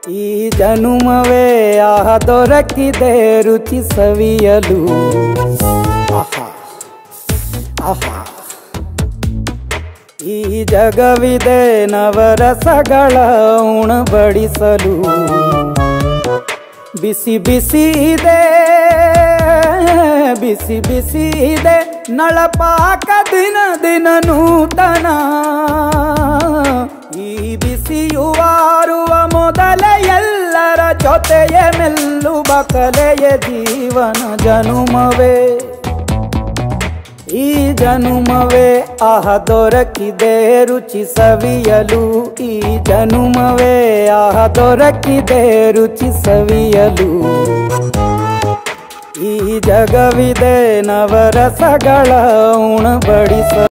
ಈ ಜನುಮವೇ ಆಹ ದೊರಕಿದೆ ರುಚಿ ಸವಿಯಲು ಆಹಾ ಆಹಾ ಈ ಜಗವಿದೆ ನವರಸಗಳ ಉಣಬಡಿಸಲು ಬಿಸಿ ಬಿಸಿ ಇದೆ ಬಿಸಿ ಬಿಸಿ ಇದೆ ನಳಪಾಕ ದಿನ ದಿನ ನೂತನ ಈ ಬಿಸಿಯುವಾರುವ ಮೊದಲೇ ಎಲ್ಲರ ಜೊತೆಯೇ ಮೆಲ್ಲುವ ಕಲೆಯ ಜೀವನ ಜನುಮವೇ ಈ ಜನುಮವೇ ಆಹ ದೊರಕಿದೆ ರುಚಿ ಸವಿಯಲು ಈ ಜನುಮವೇ ಆಹ ದೊರಕಿದೆ ರುಚಿ ಸವಿಯಲು ಈ ಜಗವಿದೆ ನವರಸಗಳ ಉಣಬಡಿಸ